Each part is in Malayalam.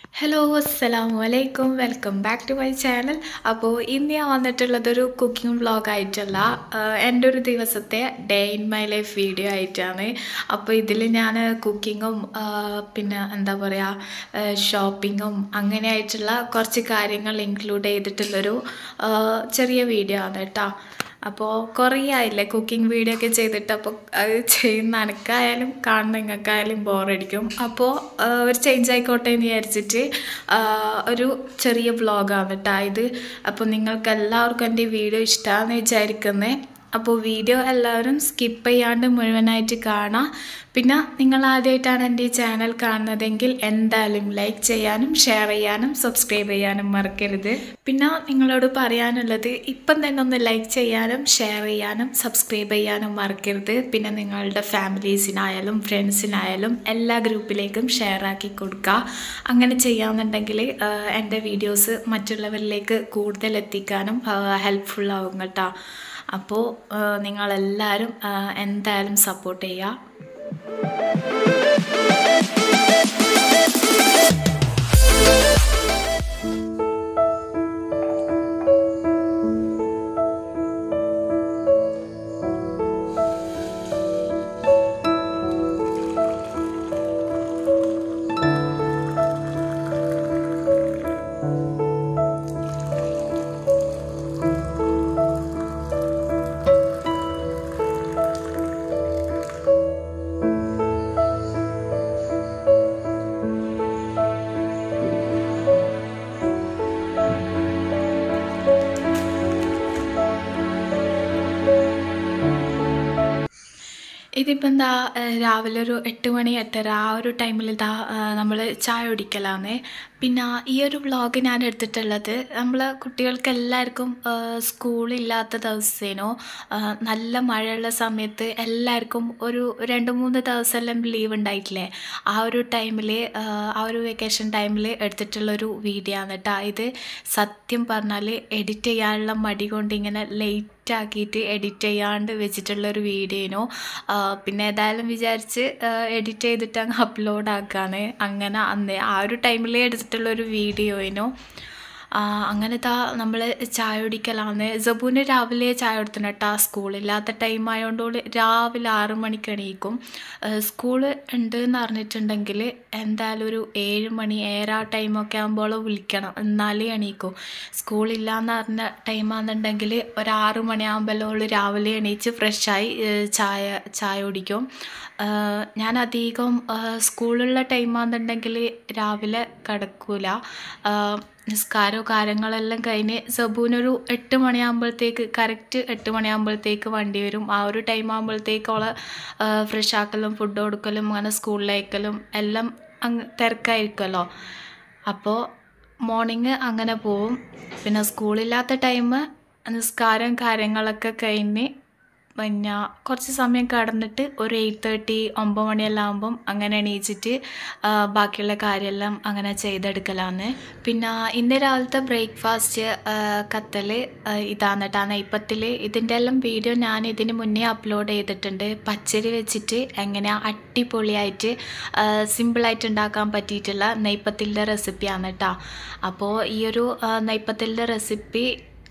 ഹലോ അസ്സലാമു അലൈക്കും welcome back to my channel അപ്പോൾ ഇന്ന് ഞാൻ വന്നിട്ടുള്ളതൊരു കുക്കിംഗ് വ്ളോഗായിട്ടല്ല എൻ്റെ ഒരു ദിവസത്തെ day in my life video ആയിട്ടാണ് അപ്പോൾ ഇതിൽ ഞാൻ കുക്കിങ്ങും പിന്നെ എന്താ പറയുക ഷോപ്പിങ്ങും അങ്ങനെ ആയിട്ടുള്ള കുറച്ച് കാര്യങ്ങൾ ഇൻക്ലൂഡ് ചെയ്തിട്ടുള്ളൊരു ആ, ചെറിയ വീഡിയോ ആണ് കേട്ടോ അപ്പോൾ കുറേ ആയില്ലേ കുക്കിംഗ് വീഡിയോ ഒക്കെ ചെയ്തിട്ട് അപ്പോൾ അത് ചെയ്യുന്ന എനക്കായാലും കാണുന്ന നിങ്ങൾക്കായാലും ബോറടിക്കും അപ്പോൾ ആ, ഒരു ചേഞ്ച് ആയിക്കോട്ടെ എന്ന് വിചാരിച്ചിട്ട് ആ, ഒരു ചെറിയ വ്ളോഗാണ് കേട്ടോ ഇത് അപ്പോൾ നിങ്ങൾക്ക് എല്ലാവർക്കും എൻ്റെ ഈ വീഡിയോ ഇഷ്ടമാണെന്ന് വിചാരിക്കുന്നത് അപ്പോൾ വീഡിയോ എല്ലാവരും സ്കിപ്പ് ചെയ്യാണ്ട് മുഴുവനായിട്ട് കാണാം പിന്നെ നിങ്ങൾ ആദ്യമായിട്ടാണ് എൻ്റെ ഈ ചാനൽ കാണുന്നതെങ്കിൽ എന്തായാലും ലൈക്ക് ചെയ്യാനും ഷെയർ ചെയ്യാനും സബ്സ്ക്രൈബ് ചെയ്യാനും മറക്കരുത് പിന്നെ നിങ്ങളോട് പറയാനുള്ളത് ഇപ്പം തന്നെ ഒന്ന് ലൈക്ക് ചെയ്യാനും ഷെയർ ചെയ്യാനും സബ്സ്ക്രൈബ് ചെയ്യാനും മറക്കരുത് പിന്നെ നിങ്ങളുടെ ഫാമിലീസിനായാലും ഫ്രണ്ട്സിനായാലും എല്ലാ ഗ്രൂപ്പിലേക്കും ഷെയർ ആക്കി കൊടുക്കുക അങ്ങനെ ചെയ്യാമെന്നുണ്ടെങ്കിൽ എൻ്റെ വീഡിയോസ് മറ്റുള്ളവരിലേക്ക് കൂടുതൽ എത്തിക്കാനും ഹെൽപ്ഫുൾ ആവും കേട്ടോ അപ്പോൾ നിങ്ങളെല്ലാവരും ആ, എന്തായാലും സപ്പോർട്ട് ചെയ്യുക ഇതിപ്പോൾ എന്താ ഏഹ് രാവിലെ ഒരു എട്ട് മണി എട്ടര ആ ഒരു ടൈമിൽ ഇതാ നമ്മൾ ചായ കുടിക്കലാന്ന് പിന്നെ ഈ ഒരു വ്ളോഗ് ഞാൻ എടുത്തിട്ടുള്ളത് നമ്മൾ കുട്ടികൾക്ക് എല്ലാവർക്കും സ്കൂളില്ലാത്ത ദിവസേനോ ഏഹ് നല്ല മഴയുള്ള സമയത്ത് എല്ലാവർക്കും ഒരു രണ്ട് മൂന്ന് ദിവസമെല്ലാം ലീവ് ഉണ്ടായിട്ടില്ലേ ആ ഒരു ടൈമിൽ ആ ഒരു വെക്കേഷൻ ടൈമിൽ എടുത്തിട്ടുള്ളൊരു വീഡിയോ ആണ് കേട്ടോ ഇത് സത്യം പറഞ്ഞാൽ എഡിറ്റ് ചെയ്യാനുള്ള മടി കൊണ്ട് ഇങ്ങനെ ലേറ്റ് ആക്കിയിട്ട് എഡിറ്റ് ചെയ്യാണ്ട് വെച്ചിട്ടുള്ളൊരു വീഡിയോനോ പിന്നെ ഏതായാലും വിചാരിച്ച് എഡിറ്റ് ചെയ്തിട്ട് അങ്ങ് അപ്ലോഡ് ആക്കാണ് അങ്ങനെ അന്ന് ആ ഒരു ടൈമിൽ എടുത്തിട്ടുള്ളൊരു വീഡിയോയിനോ അങ്ങനെ താ നമ്മൾ ചായ കുടിക്കലാന്ന് ജബുവിന് രാവിലെ ചായ കൊടുത്തിന് കേട്ടോ സ്കൂളില്ലാത്ത ടൈം ആയതുകൊണ്ട് രാവിലെ ആറ് മണിക്ക് എണീക്കും സ്കൂൾ ഉണ്ട് എന്ന് അറിഞ്ഞിട്ടുണ്ടെങ്കിൽ എന്തായാലും ഒരു ഏഴ് മണി ഏഴാ ടൈമൊക്കെ ആകുമ്പോൾ വിളിക്കണം എന്നാലേ എണീക്കും സ്കൂളില്ല എന്ന് പറഞ്ഞ ടൈമാണെന്നുണ്ടെങ്കിൽ ഒരു ആറ് മണിയാകുമ്പോൾ രാവിലെ എണീച്ച് ഫ്രഷായി ചായ ചായ കുടിക്കും ഏഹ് ഞാൻ അധികം ഏഹ് സ്കൂളുള്ള ടൈമാണെന്നുണ്ടെങ്കിൽ രാവിലെ കിടക്കൂല ഏഹ് നിസ്കാരവും കാര്യങ്ങളെല്ലാം കഴിഞ്ഞ് സബൂനൊരു എട്ട് മണിയാകുമ്പോഴത്തേക്ക് കറക്റ്റ് എട്ട് മണിയാകുമ്പോഴത്തേക്ക് വണ്ടി വരും ആ ഒരു ടൈം ആകുമ്പോഴത്തേക്ക് അവളെ ഫ്രഷ് ആക്കലും ഫുഡ് കൊടുക്കലും അങ്ങനെ സ്കൂളിലേക്കലും എല്ലാം അങ്ങ് തിരക്കായിരിക്കുമല്ലോ അപ്പോൾ മോർണിംഗ് അങ്ങനെ പോവും പിന്നെ സ്കൂളില്ലാത്ത ടൈം നിസ്കാരം കാര്യങ്ങളൊക്കെ കഴിഞ്ഞ് പിന്നെ കുറച്ച് സമയം കടന്നിട്ട് ഒരു എയ്റ്റ് തേർട്ടി ഒമ്പത് മണിയെല്ലാം ആകുമ്പം അങ്ങനെ എണീച്ചിട്ട് ആ, ബാക്കിയുള്ള കാര്യമെല്ലാം അങ്ങനെ ചെയ്തെടുക്കലാന്ന് പിന്നെ ഇന്ന് രാവിലത്തെ ബ്രേക്ക്ഫാസ്റ്റ് കത്തൽ ഇതാണ് കേട്ടോ നെയ്പ്പത്തിൽ ഇതിൻ്റെ എല്ലാം വീഡിയോ ഞാൻ ഇതിന് മുന്നേ അപ്ലോഡ് ചെയ്തിട്ടുണ്ട് പച്ചരി വെച്ചിട്ട് എങ്ങനെ അടിപൊളിയായിട്ട് സിമ്പിളായിട്ട് ഉണ്ടാക്കാൻ പറ്റിയിട്ടുള്ള നെയ്പ്പത്തിൻ്റെ റെസിപ്പിയാണ് കേട്ടോ അപ്പോൾ ഈ ഒരു നെയ്പ്പത്തിൻ്റെ റെസിപ്പി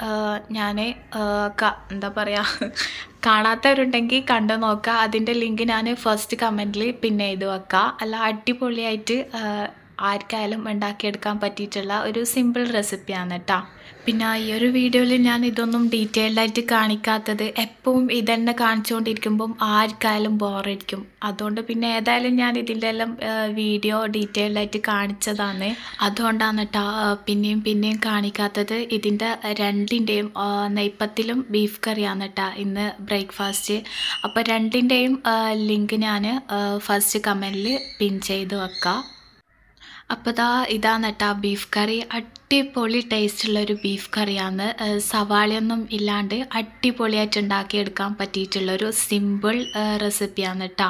ഞാൻ എന്താ പറയുക കാണാത്തവരുണ്ടെങ്കിൽ കണ്ടു നോക്കുക അതിൻ്റെ ലിങ്ക് ഞാൻ ഫസ്റ്റ് കമൻറ്റിൽ പിന്നെ ചെയ്ത് വെക്കാം അല്ല അടിപൊളിയായിട്ട് ആ, ആർക്കായാലും ഉണ്ടാക്കിയെടുക്കാൻ പറ്റിയിട്ടുള്ള ഒരു സിമ്പിൾ റെസിപ്പിയാണ് കേട്ടോ പിന്നെ ഈ ഒരു വീഡിയോയിൽ ഞാൻ ഇതൊന്നും ഡീറ്റെയിൽഡ് ആയിട്ട് കാണിക്കാത്തത് എപ്പോഴും ഇതന്നെ കാണിച്ചുകൊണ്ടിരിക്കുമ്പം ആർക്കായാലും ബോറടിക്കും അതുകൊണ്ട് പിന്നെ ഏതായാലും ഞാൻ ഇതിൻ്റെ എല്ലാം വീഡിയോ ഡീറ്റെയിൽഡ് ആയിട്ട് കാണിച്ചതാണ് അതുകൊണ്ടാണ് കേട്ടോ പിന്നെയും പിന്നെയും കാണിക്കാത്തത് ഇതിൻ്റെ രണ്ടിൻ്റെയും നെയ്പ്പത്തിലും ബീഫ് കറിയാണ് കേട്ടോ ഇന്ന് ബ്രേക്ക്ഫാസ്റ്റ് അപ്പോൾ രണ്ടിൻ്റെയും ലിങ്ക് ഞാൻ ഫസ്റ്റ് കമൻറ്റിൽ പിൻ ചെയ്ത് വെക്കാം അപ്പോൾ ദാ ഇതാണ് കേട്ടോ ബീഫ് കറി അടിപൊളി ടേസ്റ്റുള്ള ഒരു ബീഫ് കറിയാണ് ഏഹ് സവാളയൊന്നും ഇല്ലാണ്ട് അടിപൊളിയായിട്ട് ഉണ്ടാക്കിയെടുക്കാൻ പറ്റിയിട്ടുള്ളൊരു സിമ്പിൾ റെസിപ്പിയാണ് കേട്ടോ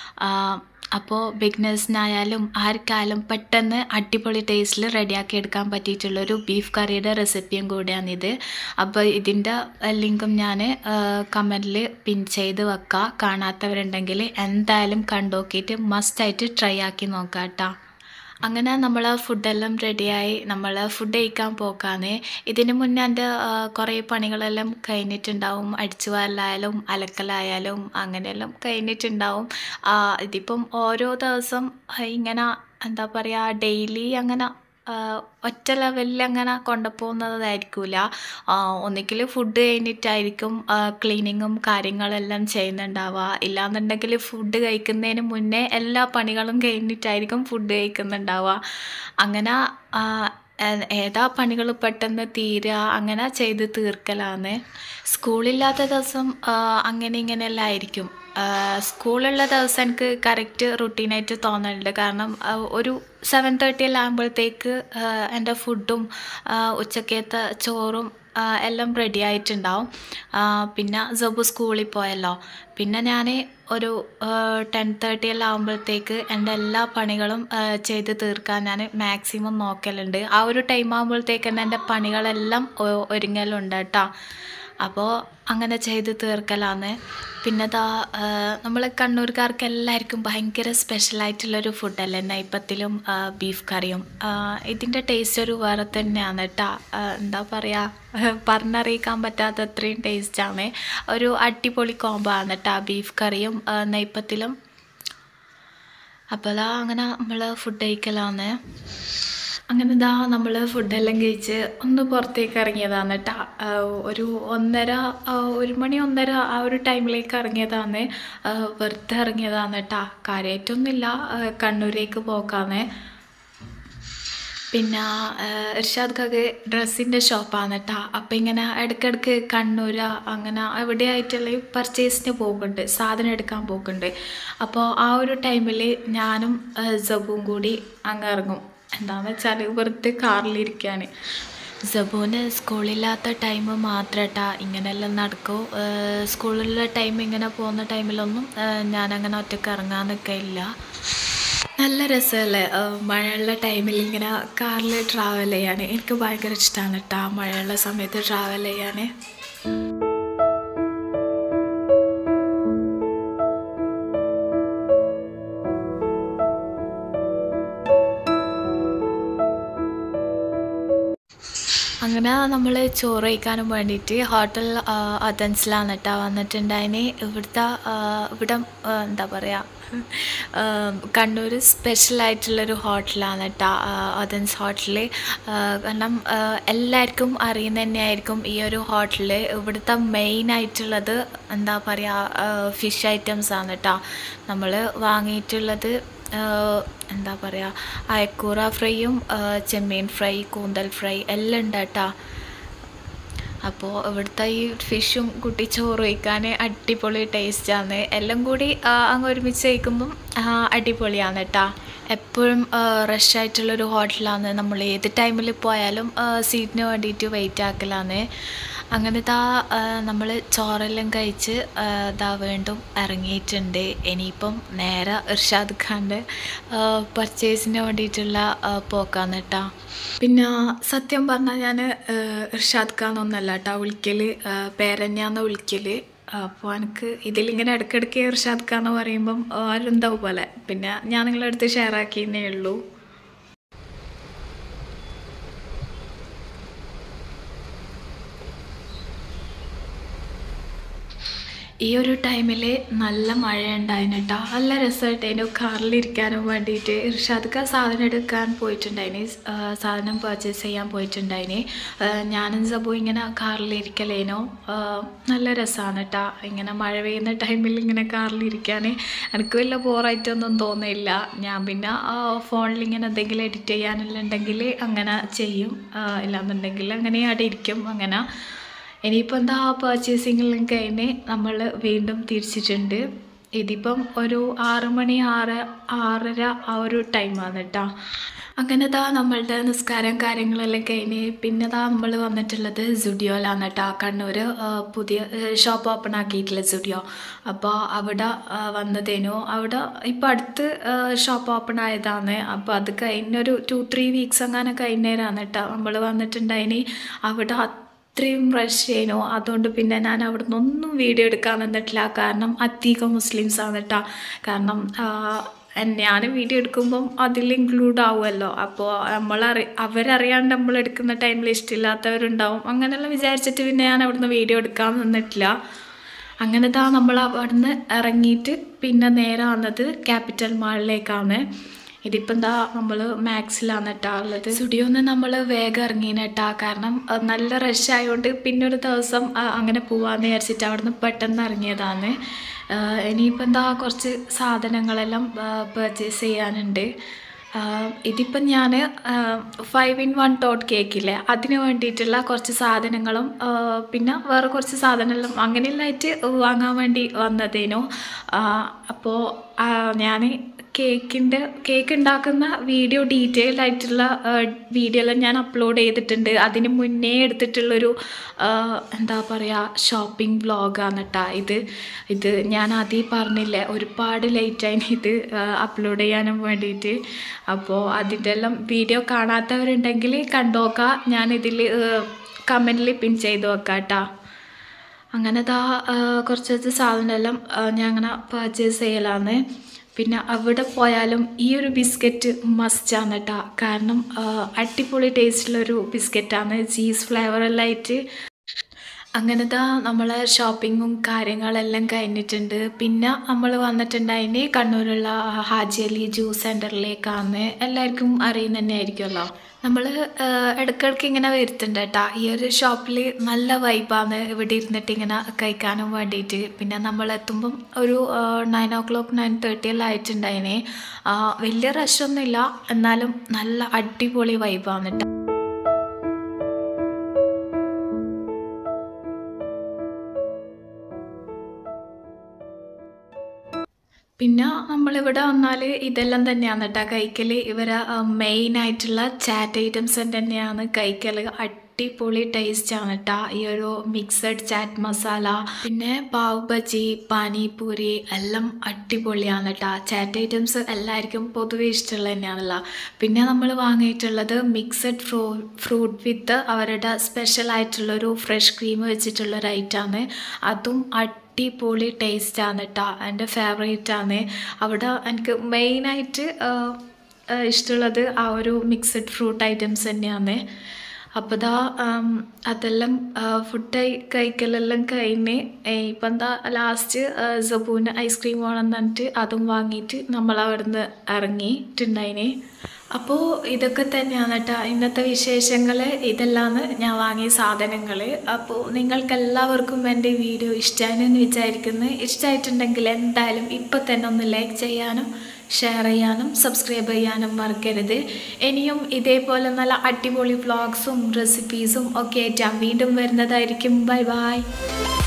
അപ്പോൾ ബിഗ്നേഴ്സിനായാലും ആർക്കായാലും പെട്ടെന്ന് അടിപൊളി ടേസ്റ്റിൽ റെഡിയാക്കി എടുക്കാൻ പറ്റിയിട്ടുള്ളൊരു ബീഫ് കറിയുടെ റെസിപ്പിയും കൂടിയാണിത് അപ്പോൾ ഇതിൻ്റെ ലിങ്കും ഞാൻ കമൻറ്റിൽ പിൻ ചെയ്ത് വെക്കാം കാണാത്തവരുണ്ടെങ്കിൽ എന്തായാലും കണ്ടു നോക്കിയിട്ട് മസ്റ്റായിട്ട് ട്രൈ ആക്കി നോക്കാം കേട്ടോ അങ്ങനെ നമ്മൾ ഫുഡെല്ലാം റെഡിയായി നമ്മൾ ഫുഡ് കഴിക്കാൻ പോക്കാന്ന് ഇതിന് മുന്നേ എൻ്റെ കുറേ പണികളെല്ലാം കഴിഞ്ഞിട്ടുണ്ടാവും അടിച്ചു വാരലായാലും അലക്കലായാലും അങ്ങനെയെല്ലാം കഴിഞ്ഞിട്ടുണ്ടാവും ആ, ഇതിപ്പം ഓരോ ദിവസം ഇങ്ങനെ എന്താ പറയുക ഡെയിലി അങ്ങനെ ആ, ഒറ്റ ലെവലിൽ അങ്ങനെ കൊണ്ടുപോകുന്നതായിരിക്കില്ല ഒന്നുകിൽ ഫുഡ് കഴിഞ്ഞിട്ടായിരിക്കും ക്ലീനിങ്ങും കാര്യങ്ങളെല്ലാം ചെയ്യുന്നുണ്ടാവുക ഇല്ലാന്നുണ്ടെങ്കിൽ ഫുഡ് കഴിക്കുന്നതിന് മുന്നേ എല്ലാ പണികളും കഴിഞ്ഞിട്ടായിരിക്കും ഫുഡ് കഴിക്കുന്നുണ്ടാവുക അങ്ങനെ ആ, ഏ- ഏതാ പണികൾ പെട്ടെന്ന് തീരുക അങ്ങനെ ചെയ്ത് തീർക്കലാന്ന് സ്കൂളില്ലാത്ത ദിവസം ആ, അങ്ങനെ ഇങ്ങനെയെല്ലാം ആയിരിക്കും ആ, സ്കൂളുള്ള ദിവസം എനിക്ക് കറക്റ്റ് റുട്ടീനായിട്ട് തോന്നലുണ്ട് കാരണം ആ, ഒരു സെവൻ തേർട്ടി എല്ലാം ആകുമ്പോഴത്തേക്ക് എൻ്റെ ഫുഡും ആ, ഉച്ചക്കത്തെ ചോറും ആ, എല്ലാം റെഡി ആയിട്ടുണ്ടാവും ആ, പിന്നെ ജബു സ്കൂളിൽ പോയല്ലോ പിന്നെ ഞാൻ ഒരു ടെൻ തേർട്ടി എല്ലാം ആകുമ്പോഴത്തേക്ക് എൻ്റെ എല്ലാ പണികളും ആ, ചെയ്ത് തീർക്കാൻ ഞാൻ മാക്സിമം നോക്കലുണ്ട് ആ ഒരു ടൈം ആകുമ്പോഴത്തേക്ക് തന്നെ എൻ്റെ പണികളെല്ലാം ഒ- ഒരുങ്ങലുണ്ട് കേട്ടോ അപ്പോൾ അങ്ങനെ ചെയ്ത് തീർക്കലാന്ന് പിന്നെ ദാ നമ്മൾ കണ്ണൂർക്കാർക്ക് എല്ലാവർക്കും ഭയങ്കര സ്പെഷ്യലായിട്ടുള്ളൊരു ഫുഡല്ലേ നെയ്പ്പത്തിലും ആ, ബീഫ് കറിയും ആ, ഇതിൻ്റെ ടേസ്റ്റ് ഒരു വേറെ തന്നെയാണ് കേട്ടോ എന്താ പറയുക പറഞ്ഞറിയിക്കാൻ പറ്റാത്ത അത്രയും ടേസ്റ്റാണ് ഒരു അടിപൊളി കോംബോ ആണ് കേട്ടോ ബീഫ് കറിയും ആ, നെയ്പ്പത്തിലും അപ്പോൾ അതാ അങ്ങനെ നമ്മൾ ഫുഡ് കഴിക്കലാന്ന് അങ്ങനെ ഇതാ നമ്മൾ ഫുഡെല്ലാം കഴിച്ച് ഒന്ന് പുറത്തേക്ക് ഇറങ്ങിയതാണ് കേട്ടോ ഒരു ഒന്നര ആ, ഒരു മണി ഒന്നര ആ ഒരു ടൈമിലേക്ക് ഇറങ്ങിയതാണ് ആ, വെറുതെ ഇറങ്ങിയതാണ് കേട്ടോ കാര്യമായിട്ടൊന്നുമില്ല ആ, കണ്ണൂരേക്ക് പോക്കാന്ന് പിന്നെ ഇർഷാദ് ഖാക്ക് ഡ്രസ്സിൻ്റെ ഷോപ്പാണ് കേട്ടോ അപ്പം ഇങ്ങനെ ഇടയ്ക്കിടയ്ക്ക് കണ്ണൂർ അങ്ങനെ എവിടെയായിട്ടുള്ള പർച്ചേസിന് പോകുന്നുണ്ട് സാധനം എടുക്കാൻ പോകുന്നുണ്ട് അപ്പോൾ ആ ഒരു ടൈമിൽ ഞാനും ജബും കൂടി അങ്ങ് ഇറങ്ങും എന്താണെന്ന് വെച്ചാൽ വെറുതെ കാറിലിരിക്കാൻ ജബുവിന് സ്കൂളില്ലാത്ത ടൈം മാത്രട്ടാ ഇങ്ങനെയെല്ലാം നടക്കൂ സ്കൂളിലുള്ള ടൈം ഇങ്ങനെ പോകുന്ന ടൈമിലൊന്നും ഞാനങ്ങനെ ഒറ്റയ്ക്ക് ഇറങ്ങാൻ നിൽക്കില്ല നല്ല രസമല്ലേ മഴയുള്ള ടൈമിൽ ഇങ്ങനെ കാറിൽ ട്രാവൽ ചെയ്യാൻ എനിക്ക് ഭയങ്കര ഇഷ്ടമാണ് കേട്ടോ മഴയുള്ള സമയത്ത് ട്രാവൽ ചെയ്യാൻ അങ്ങനെ നമ്മൾ ചോറ് കഴിക്കാനും വേണ്ടിയിട്ട് ഹോട്ടൽ അതൻസിലാണ് കേട്ടോ വന്നിട്ടുണ്ടായിന് ഇവിടുത്തെ ആ, ഇവിടെ ആ, എന്താ പറയുക കണ്ണൂർ സ്പെഷ്യലായിട്ടുള്ളൊരു ഹോട്ടലാണ് കേട്ടോ അതൻസ് ഹോട്ടൽ കാരണം ആ, എല്ലാവർക്കും അറിയുന്ന തന്നെയായിരിക്കും ഈ ഒരു ഹോട്ടൽ ഇവിടുത്തെ മെയിൻ ആയിട്ടുള്ളത് എന്താ പറയുക ഫിഷ് ഐറ്റംസ് ആണ് കേട്ടോ നമ്മൾ വാങ്ങിയിട്ടുള്ളത് ആഹ് എന്താ പറയുക അയക്കൂറ ഫ്രൈയും ആഹ് ചെമ്മീൻ ഫ്രൈ കൂന്തൽ ഫ്രൈ എല്ലാം ഉണ്ട് കേട്ടോ അപ്പോൾ ഇവിടുത്തെ ഈ ഫിഷും കുട്ടി ചോറ് കഴിക്കാൻ അടിപൊളി ടേസ്റ്റാണ് എല്ലാം കൂടി ആഹ് അങ്ങ് ഒരുമിച്ച് കഴിക്കുമ്പം ആഹ് അടിപൊളിയാണ് കേട്ടോ എപ്പോഴും റഷ് ആയിട്ടുള്ളൊരു ഹോട്ടലാണ് നമ്മൾ ഏത് ടൈമിൽ പോയാലും സീറ്റിന് വേണ്ടിയിട്ട് വെയിറ്റ് ആക്കലാണ് അങ്ങനെ ദാ നമ്മൾ ചോറെല്ലാം കഴിച്ച് ആ, ദാ വീണ്ടും ഇറങ്ങിയിട്ടുണ്ട് ഇനിയിപ്പം നേരെ ഇർഷാദ് ഖാൻ്റെ പർച്ചേസിന് വേണ്ടിയിട്ടുള്ള ആ, പോക്കാണ് കേട്ടോ പിന്നെ സത്യം പറഞ്ഞാൽ ഞാൻ ഇർഷാദ് ഖാൻ ഒന്നല്ല കേട്ടോ വിളിക്കൽ പേരന്യാന്ന് വിളിക്കൽ അപ്പോൾ എനിക്ക് ഇതിലിങ്ങനെ ഇടയ്ക്കിടയ്ക്ക് ഇർഷാദ് ഖാൻ എന്ന് പറയുമ്പം ആരെന്താവും പോലെ പിന്നെ ഞാൻ നിങ്ങളുടെ അടുത്ത് ഷെയർ ആക്കിയെന്നേ ഉള്ളൂ ഈ ഒരു ടൈമിൽ നല്ല മഴ ഉണ്ടായിരുന്നു കേട്ടോ നല്ല രസമായിട്ടതിന് കാറിലിരിക്കാനും വേണ്ടിയിട്ട് ഇർഷാദ് സാധനം എടുക്കാൻ പോയിട്ടുണ്ടായിന് ആ, സാധനം പർച്ചേസ് ചെയ്യാൻ പോയിട്ടുണ്ടായിന് ആ, ഞാനും സബു ഇങ്ങനെ കാറിലിരിക്കലേനോ ആ, നല്ല രസമാണ് കേട്ടോ ഇങ്ങനെ മഴ പെയ്യുന്ന ടൈമിൽ ഇങ്ങനെ കാറിലിരിക്കാൻ എനിക്ക് വലിയ ബോറായിട്ടൊന്നും തോന്നിയില്ല ഞാൻ പിന്നെ ഫോണിൽ ഇങ്ങനെ എന്തെങ്കിലും എഡിറ്റ് ചെയ്യാനെല്ലാം ഉണ്ടെങ്കിൽ അങ്ങനെ ചെയ്യും ആ, ഇല്ലാന്നുണ്ടെങ്കിൽ അങ്ങനെ അവിടെ ഇരിക്കും അങ്ങനെ ഇനിയിപ്പോൾ എന്താ പർച്ചേസിങ്ങെല്ലാം കഴിഞ്ഞ് നമ്മൾ വീണ്ടും തിരിച്ചിട്ടുണ്ട് ഇതിപ്പം ഒരു ആറ് മണി ആറ് ആറര ആ ഒരു ടൈമാണ് കേട്ടോ അങ്ങനെ ദാ നമ്മളുടെ നിസ്കാരം കാര്യങ്ങളെല്ലാം കഴിഞ്ഞ് പിന്നെ ദാ നമ്മൾ വന്നിട്ടുള്ളത് സുഡിയോയിലാണ് കേട്ടോ കണ്ണൂർ ആ, പുതിയ ഷോപ്പ് ഓപ്പൺ ആക്കിയിട്ടുള്ള സുഡിയോ അപ്പോൾ അവിടെ ആ, വന്നതേനു അവിടെ ഇപ്പോൾ അടുത്ത് ഷോപ്പ് ഓപ്പൺ ആയതാണ് അപ്പോൾ അത് കഴിഞ്ഞൊരു ടു ത്രീ വീക്സ് അങ്ങനെ കഴിഞ്ഞേരാണ് കേട്ടോ നമ്മൾ വന്നിട്ടുണ്ടായിനി അവിടെ അത്രയും റഷ് ചെയ്യുന്നു അതുകൊണ്ട് പിന്നെ ഞാൻ അവിടെ നിന്നൊന്നും വീഡിയോ എടുക്കാൻ നിന്നിട്ടില്ല കാരണം അധികം മുസ്ലിംസ് ആണ് കേട്ടോ കാരണം ആ, ഞാൻ വീഡിയോ എടുക്കുമ്പം അതിൽ ഇൻക്ലൂഡ് ആവുമല്ലോ അപ്പോൾ നമ്മളറി അവരറിയാണ്ട് നമ്മൾ എടുക്കുന്ന ടൈമിൽ ഇഷ്ടമില്ലാത്തവരുണ്ടാവും അങ്ങനെയെല്ലാം വിചാരിച്ചിട്ട് പിന്നെ ഞാൻ അവിടുന്ന് വീഡിയോ എടുക്കാൻ നിന്നിട്ടില്ല അങ്ങനെ താ നമ്മൾ അവിടുന്ന് ഇറങ്ങിയിട്ട് പിന്നെ നേരെ വന്നത് ക്യാപിറ്റൽ മാളിലേക്കാണ് ഇതിപ്പം എന്താ നമ്മൾ മാക്സിലാണ് കേട്ടാ ഉള്ളത് സ്റ്റുഡിയോന്ന് നമ്മൾ വേഗം ഇറങ്ങിനേട്ടാ കാരണം അഹ് നല്ല റഷ് ആയതുകൊണ്ട് പിന്നെ ഒരു ദിവസം അഹ് അങ്ങനെ പോവാന്ന് വിചാരിച്ചിട്ട് അവിടുന്ന് പെട്ടെന്ന് ഇറങ്ങിയതാണ് ആഹ് ഇനിയിപ്പോൾ എന്താ കുറച്ച് സാധനങ്ങളെല്ലാം പർച്ചേസ് ചെയ്യാനുണ്ട് ആഹ് ഇതിപ്പം ഞാൻ ഫൈവ് ഇൻ വൺ ടോട്ട് കേക്കില്ലേ അതിന് വേണ്ടിയിട്ടുള്ള കുറച്ച് സാധനങ്ങളും ആഹ് പിന്നെ വേറെ കുറച്ച് സാധനമെല്ലാം അങ്ങനെയെല്ലാമായിട്ട് വാങ്ങാൻ വേണ്ടി വന്നതേനു അപ്പോൾ ഞാൻ കേക്കിൻ്റെ കേക്ക് ഉണ്ടാക്കുന്ന വീഡിയോ ഡീറ്റെയിൽഡ് ആയിട്ടുള്ള വീഡിയോ എല്ലാം ഞാൻ അപ്ലോഡ് ചെയ്തിട്ടുണ്ട് അതിന് മുന്നേ എടുത്തിട്ടുള്ളൊരു ആഹ് എന്താ പറയുക ഷോപ്പിംഗ് വ്ളോഗാണ് കേട്ടോ ഇത് ഇത് ഞാൻ ആദ്യം പറഞ്ഞില്ലേ ഒരുപാട് ലേറ്റായി ഇത് അപ്ലോഡ് ചെയ്യാനും വേണ്ടിയിട്ട് അപ്പോൾ അതിൻ്റെ എല്ലാം വീഡിയോ കാണാത്തവരുണ്ടെങ്കിൽ കണ്ടോക്കാം ഞാനിതിൽ കമൻറ്റിൽ പിൻ ചെയ്ത് വെക്കാം കേട്ടോ അങ്ങനെ ദാ കുറച്ച് കുറച്ച് സാധനമെല്ലാം ഞാൻ അങ്ങനെ പർച്ചേസ് ചെയ്യലാണ് പിന്നെ അവിടെ പോയാലും ഈ ഒരു ബിസ്ക്കറ്റ് മസ്റ്റാണ് കേട്ടോ കാരണം ആ, അടിപൊളി ടേസ്റ്റുള്ളൊരു ബിസ്ക്കറ്റാണ് ചീസ് ഫ്ലേവറെല്ലാം ആയിട്ട് അങ്ങനത്തെ നമ്മളെ ഷോപ്പിങ്ങും കാര്യങ്ങളെല്ലാം കഴിഞ്ഞിട്ടുണ്ട് പിന്നെ നമ്മൾ വന്നിട്ടുണ്ടായിന് കണ്ണൂരുള്ള ഹാജി അലി ജ്യൂസ് സെൻറ്ററിലേക്കാണ് എല്ലാവർക്കും അറിയുന്ന തന്നെ ആയിരിക്കുമല്ലോ നമ്മൾ ഇടയ്ക്കിടയ്ക്ക് ഇങ്ങനെ വരുത്തുന്നുണ്ട് കേട്ടോ ഈ ഒരു ഷോപ്പിൽ നല്ല വൈബാണ് ഇവിടെ ഇരുന്നിട്ട് ഇങ്ങനെ കഴിക്കാനും വേണ്ടിയിട്ട് പിന്നെ നമ്മൾ എത്തുമ്പം ഒരു nine o'clock nine thirty എല്ലാം ആയിട്ടുണ്ടായിനെ ആ, വലിയ റഷൊന്നുമില്ല എന്നാലും നല്ല അടിപൊളി വൈബാണ് കേട്ടോ പിന്നെ നമ്മളിവിടെ വന്നാൽ ഇതെല്ലാം തന്നെയാണ് കേട്ടോ കഴിക്കൽ ഇവരെ മെയിൻ ആയിട്ടുള്ള ചാറ്റ് ഐറ്റംസ് തന്നെയാണ് കഴിക്കൽ അടിപൊളി ടേസ്റ്റ് ആണ് കേട്ടോ ഈ ഒരു മിക്സഡ് ചാറ്റ് മസാല പിന്നെ പാവ് ബജി പാനിപൂരി എല്ലാം അടിപൊളിയാണ് കേട്ടോ ചാറ്റ് ഐറ്റംസ് എല്ലാവർക്കും പൊതുവെ ഇഷ്ടമുള്ള തന്നെയാണല്ലോ പിന്നെ നമ്മൾ വാങ്ങിയിട്ടുള്ളത് മിക്സഡ് ഫ്രൂ ഫ്രൂട്ട് വിത്ത് അവരുടെ സ്പെഷ്യൽ ആയിട്ടുള്ളൊരു ഫ്രഷ് ക്രീം വെച്ചിട്ടുള്ളൊരു ഐറ്റമാണ് അതും അടിപൊളി ടേസ്റ്റാണ് കേട്ടോ എൻ്റെ ഫേവറേറ്റാണ് അവിടെ എനിക്ക് മെയിനായിട്ട് ഇഷ്ടമുള്ളത് ആ ഒരു മിക്സഡ് ഫ്രൂട്ട് ഐറ്റംസ് തന്നെയാണ് അപ്പോൾ ദാ ആം, അതെല്ലാം ഫുഡ് കഴിക്കലെല്ലാം കഴിഞ്ഞ് ഏ, ഇപ്പം എന്താ ലാസ്റ്റ് സബൂന് ഐസ്ക്രീം വേണമെന്ന് പറഞ്ഞിട്ട് അതും വാങ്ങിയിട്ട് നമ്മൾ അവിടുന്ന് ഇറങ്ങിയിട്ടുണ്ടായിന് അപ്പോൾ ഇതൊക്കെ തന്നെയാണ് കേട്ടോ ഇന്നത്തെ വിശേഷങ്ങൾ ഇതെല്ലാമാണ് ഞാൻ വാങ്ങിയ സാധനങ്ങൾ അപ്പോൾ നിങ്ങൾക്ക് എല്ലാവർക്കും എൻ്റെ വീഡിയോ ഇഷ്ടമായെന്ന് വിചാരിക്കുന്നു ഇഷ്ടമായിട്ടുണ്ടെങ്കിൽ എന്തായാലും ഇപ്പം തന്നെ ഒന്ന് ലൈക്ക് ചെയ്യാനും ഷെയർ ചെയ്യാനും സബ്സ്ക്രൈബ് ചെയ്യാനും മറക്കരുത് ഇനിയും ഇതേപോലെ നല്ല അടിപൊളി വ്ളോഗ്സും റെസിപ്പീസും ഒക്കെ ആയിട്ട് ഞാൻ വീണ്ടും വരുന്നതായിരിക്കും ബൈ ബൈ